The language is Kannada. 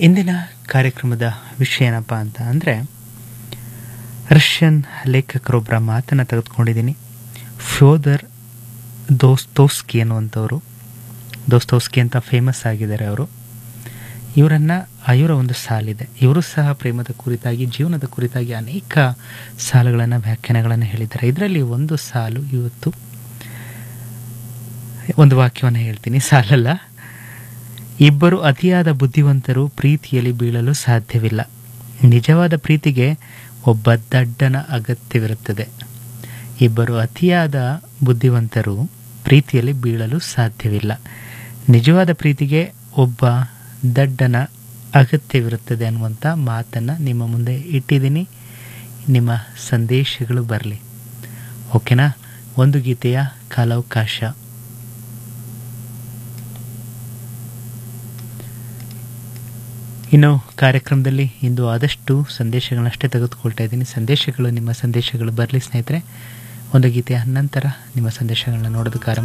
ಇಂದಿನ ಕಾರ್ಯಕ್ರಮದ ವಿಷಯ ಏನಪ್ಪ ಅಂತ ಅಂದರೆ ರಷ್ಯನ್ ಲೇಖಕರೊಬ್ಬರ ಮಾತನ್ನು ತೆಗೆದುಕೊಂಡಿದ್ದೀನಿ ಫ್ಯೋದರ್ ದೋಸ್ತೋಸ್ಕಿ ಅನ್ನುವಂಥವ್ರು ದೋಸ್ತೋಸ್ಕಿ ಅಂತ ಫೇಮಸ್ ಆಗಿದ್ದಾರೆ ಅವರು ಇವರನ್ನು ಇವರ ಒಂದು ಸಾಲಿದೆ ಇವರು ಸಹ ಪ್ರೇಮದ ಕುರಿತಾಗಿ ಜೀವನದ ಕುರಿತಾಗಿ ಅನೇಕ ಸಾಲುಗಳನ್ನು ವ್ಯಾಖ್ಯಾನಗಳನ್ನು ಹೇಳಿದ್ದಾರೆ ಇದರಲ್ಲಿ ಒಂದು ಸಾಲು ಇವತ್ತು ಒಂದು ವಾಕ್ಯವನ್ನು ಹೇಳ್ತೀನಿ ಸಾಲಲ್ಲ ಇಬ್ಬರು ಅತಿಯಾದ ಬುದ್ಧಿವಂತರು ಪ್ರೀತಿಯಲ್ಲಿ ಬೀಳಲು ಸಾಧ್ಯವಿಲ್ಲ ನಿಜವಾದ ಪ್ರೀತಿಗೆ ಒಬ್ಬ ದಡ್ಡನ ಅಗತ್ಯವಿರುತ್ತದೆ ಇಬ್ಬರು ಅತಿಯಾದ ಬುದ್ಧಿವಂತರು ಪ್ರೀತಿಯಲ್ಲಿ ಬೀಳಲು ಸಾಧ್ಯವಿಲ್ಲ ನಿಜವಾದ ಪ್ರೀತಿಗೆ ಒಬ್ಬ ದಡ್ಡನ ಅಗತ್ಯವಿರುತ್ತದೆ ಅನ್ನುವಂಥ ಮಾತನ್ನು ನಿಮ್ಮ ಮುಂದೆ ಇಟ್ಟಿದ್ದೀನಿ ನಿಮ್ಮ ಸಂದೇಶಗಳು ಬರಲಿ ಓಕೆನಾ ಒಂದು ಗೀತೆಯ ಕಾಲಾವಕಾಶ ಇನ್ನು ಕಾರ್ಯಕ್ರಮದಲ್ಲಿ ಇಂದು ಆದಷ್ಟು ಸಂದೇಶಗಳನ್ನಷ್ಟೇ ತೆಗೆದುಕೊಳ್ತಾ ಇದ್ದೀನಿ ಸಂದೇಶಗಳು ನಿಮ್ಮ ಸಂದೇಶಗಳು ಬರಲಿ ಸ್ನೇಹಿತರೆ ಒಂದು ಗೀತೆಯ ನಂತರ ನಿಮ್ಮ ಸಂದೇಶಗಳನ್ನ ನೋಡೋದಕ್ಕೆ ಆರಂಭ